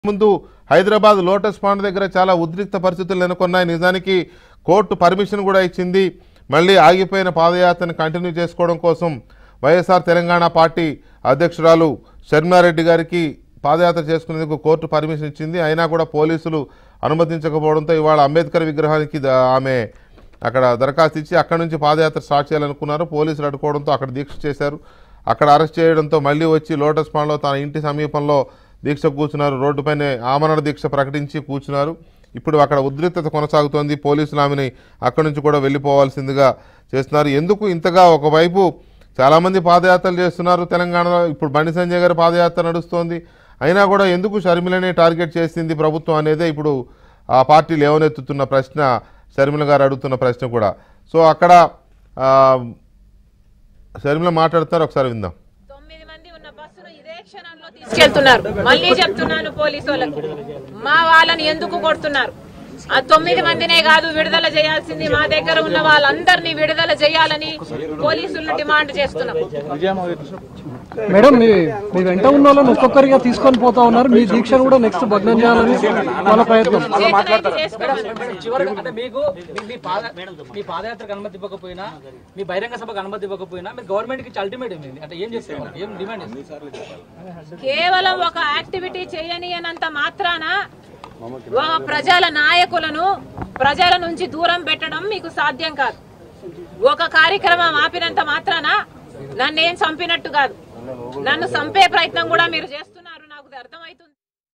ముందు Hyderabad lotus pond దగ్గర చాలా ఉద్రిక్త పరిస్థితులు నెలకొన్నాయి నిజానికి కోర్టు పర్మిషన్ కూడా ఇచ్చింది మళ్ళీ ఆగిపోయిన పాదయాత్రను కంటిన్యూ చేసుకోవడం కోసం వైఎస్ఆర్ తెలంగాణ పార్టీ అధ్యక్షురాలు షర్మిలారెడ్డి గారికి పాదయాత్ర చేసుకునేందుకు కోర్టు పర్మిషన్ ఇచ్చింది అయినా కూడా పోలీసులు అనుమతించకపోవడంతో ఇవాళ అంబేద్కర్ విగ్రహానికి ద- ఆమె అక్కడ దరఖాస్తు ఇచ్చి అక్కడ నుంచి పాదయాత్ర స్టార్ట్ చేయాలనుకున్నారు పోలీసులు అడ్డుకోవడంతో అక్కడ దీక్ష చేశారు అక్కడ అరెస్ట్ చేయడంతో మళ్ళీ వచ్చి లోటస్ పాండ్లో తన ఇంటి సమీపంలో దీక్ష కూర్చున్నారు రోడ్డుపైనే ఆమరణ దీక్ష ప్రకటించి కూర్చున్నారు ఇప్పుడు అక్కడ ఉద్రిక్తత కొనసాగుతోంది పోలీసులు ఆమెని అక్కడి నుంచి కూడా వెళ్ళిపోవాల్సిందిగా చేస్తున్నారు ఎందుకు ఇంతగా ఒకవైపు చాలామంది పాదయాత్రలు చేస్తున్నారు తెలంగాణలో ఇప్పుడు బండి సంజయ్ గారి పాదయాత్ర నడుస్తోంది అయినా కూడా ఎందుకు షర్మిలనే టార్గెట్ చేసింది ప్రభుత్వం అనేదే ఇప్పుడు ఆ పార్టీ లేవనెత్తుతున్న ప్రశ్న షర్మిల గారు అడుగుతున్న ప్రశ్న కూడా సో అక్కడ ఆ, షర్మిల మాట్లాడతారు ఒకసారి విందాం తొమ్మిది మంది ఉన్న బస్సును ఇదే క్షణంలో తీసుకెళ్తున్నారు మళ్ళీ చెప్తున్నాను పోలీసు వాళ్ళకి మా వాళ్ళని ఎందుకు కొడుతున్నారు ఆ తొమ్మిది మందినే కాదు విడుదల చేయాల్సింది మా దగ్గర ఉన్న వాళ్ళందరినీ విడుదల చేయాలని పోలీసులను డిమాండ్ చేస్తున్నాం మేడం మీ మీ వెంట ఉన్న వాళ్ళని ఒక్కొక్కరిగా తీసుకొని పోతా ఉన్నారు మీ దీక్షను కూడా నెక్స్ట్ భగ్నం చేయాలని వాళ్ళ ప్రయత్నం చేతనైతే చేసుకోమని. చివరిగా అంటే మీకు మీ- మీ పాద మీ పాదయాత్రకు అనుమతి ఇవ్వకపోయినా మీ బహిరంగ సభకు అనుమతి ఇవ్వకపోయినా మీరు గవర్నమెంట్ కి అల్టిమేట్ ఏంది అంటే ఏం చేస్తారు ఏం డిమాండ్ చేస్తారు కేవలం ఒక యాక్టివిటీ చేయనియనంత మాత్రాన ఒక ప్రజల నాయకులను ప్రజల నుంచి దూరం పెట్టడం మీకు సాధ్యం కాదు ఒక కార్యక్రమం ఆపినంత మాత్రాన నన్ను ఏం చంపినట్టు కాదు నన్ను చంపే ప్రయత్నం కూడా మీరు చేస్తున్నారు నాకు ఇది అర్థమవుతుంది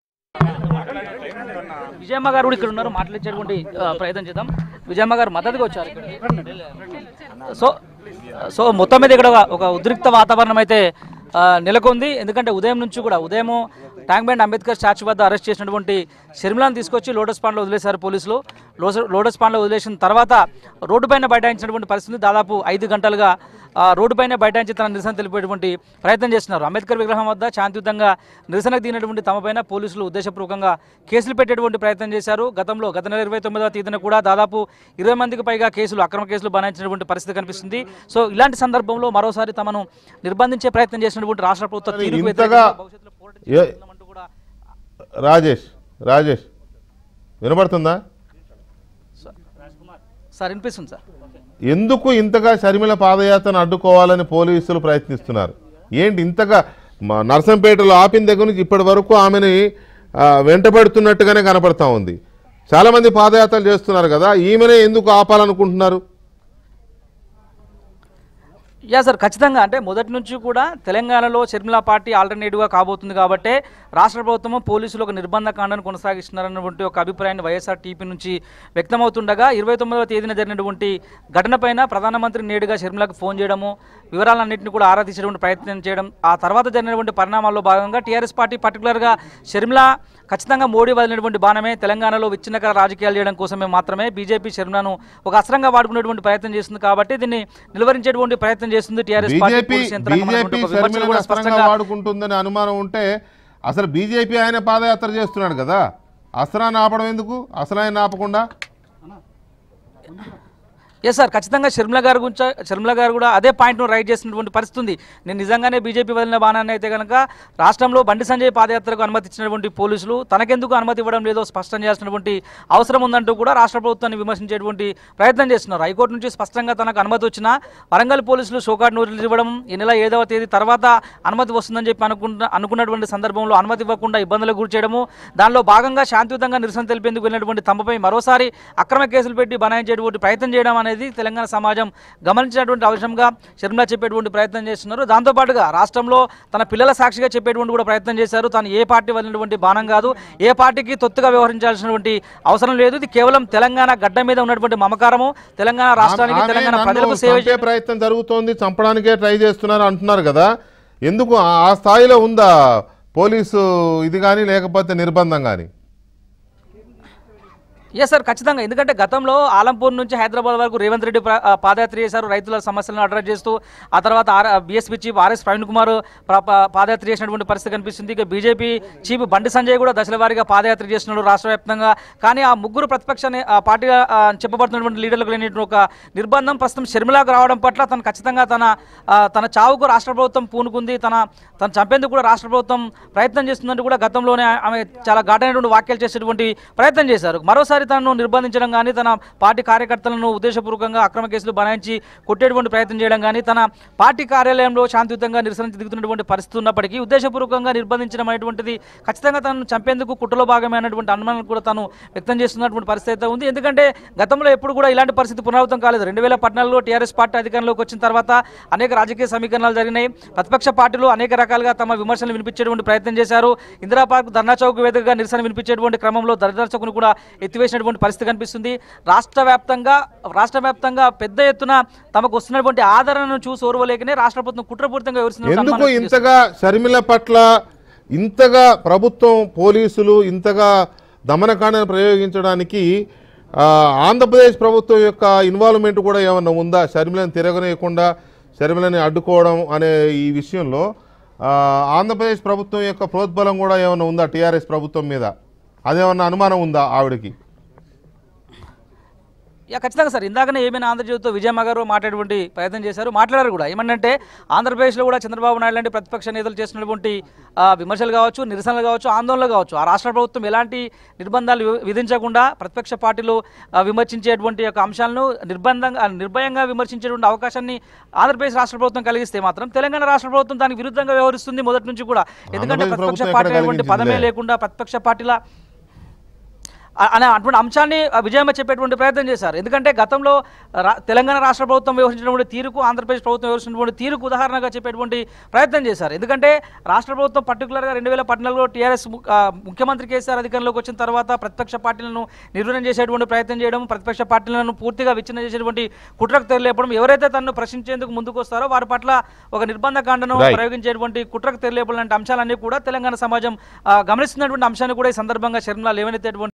విజయమ్మ గారు కూడా ఇక్కడ ఉన్నారు మాట్లాడేటువంటి ఆ, ప్రయత్నం చేద్దాం విజయమ్మ గారు మద్దతుగా వచ్చారు ఇక్కడ సో సో మొత్తం మీద ఇక్కడ ఒక- ఒక ఉద్రిక్త వాతావరణం అయితే ఆ, నెలకొంది ఎందుకంటే ఉదయం నుంచి కూడా ఉదయం ట్యాంక్ బండ్ అంబేద్కర్ స్టాచ్యూ వద్ద అరెస్ట్ చేసినటువంటి షర్మిలాను తీసుకొచ్చి లోటస్ పాండ్లో వదిలేశారు పోలీసులు లోస- లోటస్ పాండ్లో వదిలేసిన తర్వాత రోడ్డుపైన బైఠాయించినటువంటి పరిస్థితి దాదాపు ఐదు గంటలుగా ఆ, రోడ్డుపైన బైఠాయించి తన నిరసన తెలిపేటువంటి ప్రయత్నం చేస్తున్నారు అంబేద్కర్ విగ్రహం వద్ద శాంతియుతంగా నిరసనకు దిగినటువంటి తమపైన పోలీసులు ఉద్దేశపూర్వకంగా కేసులు పెట్టేటువంటి ప్రయత్నం చేశారు గతంలో గత నెల ఇరవై తొమ్మిదవ తేదీన కూడా దాదాపు ఇరవై మందికి పైగా కేసులు అక్రమ కేసులు బనాయించినటువంటి పరిస్థితి కనిపిస్తుంది సో ఇలాంటి సందర్భంలో మరోసారి తమను నిర్బంధించే ప్రయత్నం చేసినటువంటి రాష్ట్ర ప్రభుత్వ మరి తీరుకు ఇంతగా వ్యతిరేకంగా భవిష్యత్తులో పోరాటం ఏ- చేస్తామంటూ కూడా రాజేష్ రాజేష్ వినపడుతుందా సార్ వినిపిస్తుంది సార్ ఎందుకు ఇంతగా షర్మిల పాదయాత్రను అడ్డుకోవాలని పోలీసులు ప్రయత్నిస్తున్నారు ఏంటి ఇంతగా మా నర్సంపేటలో ఆపిన దగ్గర నుంచి ఇప్పటి వరకు ఆమెని ఆ, వెంటబడుతున్నట్టుగానే కనపడతా ఉంది చాలామంది పాదయాత్రలు చేస్తున్నారు కదా ఈమెనే ఎందుకు ఆపాలనుకుంటున్నారు యా సార్ ఖచ్చితంగా అంటే మొదటి నుంచి కూడా తెలంగాణలో షర్మిలా పార్టీ ఆల్టర్నేటివ్గా కాబోతుంది కాబట్టి రాష్ట్ర ప్రభుత్వం పోలీసులు ఒక నిర్బంధ కాండను కొనసాగిస్తున్నారన్నటువంటి ఒక అభిప్రాయాన్ని వైఎస్ఆర్ టీపీ నుంచి వ్యక్తమవుతుండగా ఇరవై తొమ్మిదవ తేదీన జరిగినటువంటి ఘటనపైన ప్రధానమంత్రి నేరుగా షర్మిలకు ఫోన్ చేయడము వివరాలన్నింటినీ కూడా ఆరా తీసేటువంటి ప్రయత్నం చేయడం ఆ తర్వాత జరిగినటువంటి పరిణామాల్లో భాగంగా టీఆర్ఎస్ పార్టీ పర్టికులర్గా షర్మిల ఖచ్చితంగా మోడీ వదిలినటువంటి బాణమే తెలంగాణలో విచ్ఛిన్నకర రాజకీయాలు చేయడం కోసమే మాత్రమే బీజేపీ షర్మిలను ఒక అస్త్రంగా వాడుకునేటువంటి ప్రయత్నం చేస్తుంది కాబట్టి దీన్ని నిలువరించేటువంటి ప్రయత్నం చేస్తుంది టీఆర్ఎస్ పార్టీ బీజేపీ పోలీసు యంత్రాంగం బీజేపీ అన్నటువంటి ఒక విమర్శలు షర్మిలను కూడా అస్త్రంగా స్పష్టంగా వాడుకుంటుందని అనుమానం ఉంటే అసలు బీజేపీ ఆయన పాదయాత్ర చేస్తున్నాడు కదా అస్త్రాన్ని ఆపడం ఎందుకు అసలు ఆయన ఆపకుండా ఎస్ సార్ ఖచ్చితంగా షర్మిల గారు గురించి షర్మిల గారు కూడా అదే పాయింట్ను రైట్ చేసినటువంటి పరిస్థితి ఉంది నేను నిజంగానే బీజేపీ వదిలిన బాణాన్ని అయితే కనుక రాష్ట్రంలో బండి సంజయ్ పాదయాత్రకు అనుమతి ఇచ్చినటువంటి పోలీసులు తనకెందుకు అనుమతి ఇవ్వడం లేదో స్పష్టం చేయాల్సినటువంటి అవసరం ఉందంటూ కూడా రాష్ట్ర ప్రభుత్వాన్ని విమర్శించేటువంటి ప్రయత్నం చేస్తున్నారు హైకోర్టు నుంచి స్పష్టంగా తనకు అనుమతి వచ్చినా వరంగల్ పోలీసులు షోకార్డ్ నోటీసులు ఇవ్వడం ఈ నెల ఏదవ తేదీ తర్వాత అనుమతి వస్తుందని చెప్పి అనుకున్న అనుకున్నటువంటి సందర్భంలో అనుమతి ఇవ్వకుండా ఇబ్బందులకు గురి చేయడము దానిలో భాగంగా శాంతియుతంగా నిరసన తెలిపేందుకు వెళ్ళినటువంటి తమపై మరోసారి అక్రమ కేసులు పెట్టి బనాయించేటువంటి ప్రయత్నం చేయడం అనేది తెలంగాణ సమాజం గమనించినటువంటి అంశంగా షర్మిల చెప్పేటువంటి ప్రయత్నం చేస్తున్నారు దాంతోపాటుగా రాష్ట్రంలో తన పిల్లల సాక్షిగా చెప్పేటువంటి కూడా ప్రయత్నం చేశారు తాను ఏ పార్టీ వదిలినటువంటి బాణం కాదు ఏ పార్టీకి తొత్తుగా వ్యవహరించాల్సినటువంటి అవసరం లేదు ఇది కేవలం తెలంగాణ గడ్డ మీద ఉన్నటువంటి మమకారము తెలంగాణ రాష్ట్రానికి ఆమె తెలంగాణ నన్ను ప్రజలకు సేవ చంపే ప్రయత్నం జరుగుతోంది చంపడానికే ట్రై చేస్తున్నారు అంటున్నారు కదా ఎందుకు ఆ- ఆ స్థాయిలో ఉందా పోలీసు ఇది కానీ లేకపోతే నిర్బంధం కానీ ఎస్ సార్ ఖచ్చితంగా ఎందుకంటే గతంలో ఆలంపూర్ నుంచి హైదరాబాద్ వరకు రేవంత్ రెడ్డి ప్ర- ఆ, పాదయాత్ర చేశారు రైతుల సమస్యలను అడ్రస్ చేస్తూ ఆ తర్వాత R BSP chief RS Praveen Kumar ప్ర- ప- పాదయాత్ర చేసినటువంటి పరిస్థితి కనిపిస్తుంది ఇక బీజేపీ చీఫ్ బండి సంజయ్ కూడా దశల వారీగా పాదయాత్ర చేస్తున్నాడు రాష్ట్ర వ్యాప్తంగా కానీ ఆ ముగ్గురు ప్రతిపక్ష నే- ఆ పార్టీగా ఆ, చెప్పబడుతున్నటువంటి లీడర్లకు లేని ఒక నిర్బంధం ప్రస్తుతం షర్మిలాకు రావడం పట్ల తను ఖచ్చితంగా తన ఆ, తన చావుకు రాష్ట్ర ప్రభుత్వం పూనుకుంది తన తను చంపేందుకు కూడా రాష్ట్ర ప్రభుత్వం ప్రయత్నం చేస్తుందంటూ కూడా గతంలోనే ఆమె చాలా ఘాటైనటువంటి వ్యాఖ్యలు చేసేటువంటి ప్రయత్నం చేశారు మరోసారి తనను నిర్బంధించడం కానీ తన పార్టీ కార్యకర్తలను ఉద్దేశపూర్వకంగా అక్రమ కేసులు బనాయించి కొట్టేటువంటి ప్రయత్నం చేయడం కానీ తన పార్టీ కార్యాలయంలో శాంతియుతంగా నిరసన దిగుతున్నటువంటి పరిస్థితి ఉన్నప్పటికీ ఉద్దేశపూర్వకంగా నిర్బంధించడం అనేటువంటిది ఖచ్చితంగా తనను చంపేందుకు కుట్రలో భాగమైనటువంటి అనుమానం కూడా తాను వ్యక్తం చేస్తున్నటువంటి పరిస్థితి అయితే ఉంది ఎందుకంటే గతంలో ఎప్పుడు కూడా ఇలాంటి పరిస్థితి పునరావృతం కాలేదు రెండు వేల పద్నాలుగులో టీఆర్ఎస్ పార్టీ అధికారంలోకి వచ్చిన తర్వాత అనేక రాజకీయ సమీకరణాలు జరిగినాయి ప్రతిపక్ష పార్టీలు అనేక రకాలుగా తమ విమర్శలు వినిపించేటువంటి ప్రయత్నం చేశారు ఇందిరా పార్క్ ధర్నా చౌక్ వేదికగా నిరసన వినిపించేటువంటి క్రమంలో ధర్నా చౌక్ను కూడా ఎత్తివేసినటువంటి పరిస్థితి కనిపిస్తుంది రాష్ట్ర వ్యాప్తంగా రాష్ట్ర వ్యాప్తంగా పెద్ద ఎత్తున తమకు వస్తున్నటువంటి ఆదరణను చూసి ఓర్వలేకనే రాష్ట్ర ప్రభుత్వం కుట్రపూరితంగా వివరిస్తున్నటువంటి ఎందుకు అనుమానం వ్యక్తం ఇంతగా షర్మిల పట్ల ఇంతగా ప్రభుత్వం పోలీసులు ఇంతగా దమనకాండను ప్రయోగించడానికి ఆ, ఆంధ్రప్రదేశ్ ప్రభుత్వం యొక్క ఇన్వాల్వ్మెంట్ కూడా ఏమన్నా ఉందా షర్మిలను తిరగనేయకుండా షర్మిలని అడ్డుకోవడం అనే ఈ విషయంలో ఆ, ఆంధ్రప్రదేశ్ ప్రభుత్వం యొక్క ప్రోద్బలం కూడా ఏమన్నా ఉందా టీఆర్ఎస్ ప్రభుత్వం మీద అదేమన్నా అనుమానం ఉందా ఆవిడకి యా ఖచ్చితంగా సార్ ఇందాకనే ఏమైనా ఆంధ్రజ్యోతితో విజయమ్మ గారు మాట్లాడేటువంటి ప్రయత్నం చేశారు మాట్లాడారు కూడా ఏమంటే ఆంధ్రప్రదేశ్లో కూడా చంద్రబాబు నాయుడు లాంటి ప్రతిపక్ష నేతలు చేస్తున్నటువంటి ఆ, విమర్శలు కావచ్చు నిరసనలు కావచ్చు ఆందోళనలు కావచ్చు ఆ రాష్ట్ర ప్రభుత్వం ఎలాంటి నిర్బంధాలు వి- విధించకుండా ప్రతిపక్ష పార్టీలు ఆ, విమర్శించేటువంటి యొక్క అంశాలను నిర్బంధంగా ఆ, నిర్భయంగా విమర్శించేటువంటి అవకాశాన్ని ఆంధ్రప్రదేశ్ రాష్ట్ర ప్రభుత్వం కలిగిస్తే మాత్రం తెలంగాణ రాష్ట్ర ప్రభుత్వం దానికి విరుద్ధంగా వ్యవహరిస్తుంది మొదటి నుంచి కూడా ఎందుకంటే ఆంధ్రప్రదేశ్ ప్రతిపక్ష ప్రభుత్వం పార్టీ ఎక్కడ అనేటువంటి పదమే కలిగించిందిలే? లేకుండా ప్రతిపక్ష పార్టీల అ- అనే అటువంటి అంశాన్ని ఆ, విజయమ్మ చెప్పేటువంటి ప్రయత్నం చేశారు ఎందుకంటే గతంలో రా- తెలంగాణ రాష్ట్ర ప్రభుత్వం వ్యవహరించినటువంటి తీరుకు ఆంధ్రప్రదేశ్ ప్రభుత్వం వ్యవహరించినటువంటి తీరుకు ఉదాహరణగా చెప్పేటువంటి ప్రయత్నం చేశారు ఎందుకంటే రాష్ట్ర ప్రభుత్వం పర్టికులర్గా రెండు వేల పద్నాలుగులో టీఆర్ఎస్ ము- ఆ, ముఖ్యమంత్రి కేసీఆర్ అధికారంలోకి వచ్చిన తర్వాత ప్రతిపక్ష పార్టీలను నిర్వహణ చేసేటువంటి ప్రయత్నం చేయడం ప్రతిపక్ష పార్టీలను పూర్తిగా విచ్ఛిన్నం చేసేటువంటి కుట్రకు తెరలేపడం ఎవరైతే తనను ప్రశ్నించేందుకు ముందుకు వస్తారో వారి పట్ల ఒక నిర్బంధ కాండను Right. ప్రయోగించేటువంటి కుట్రకు తెరలేపడం లాంటి అంశాలన్నీ కూడా తెలంగాణ సమాజం ఆ, గమనిస్తున్నటువంటి అంశాన్ని కూడా ఈ సందర్భంగా శర్మిల లేవనెత్తేటువంటి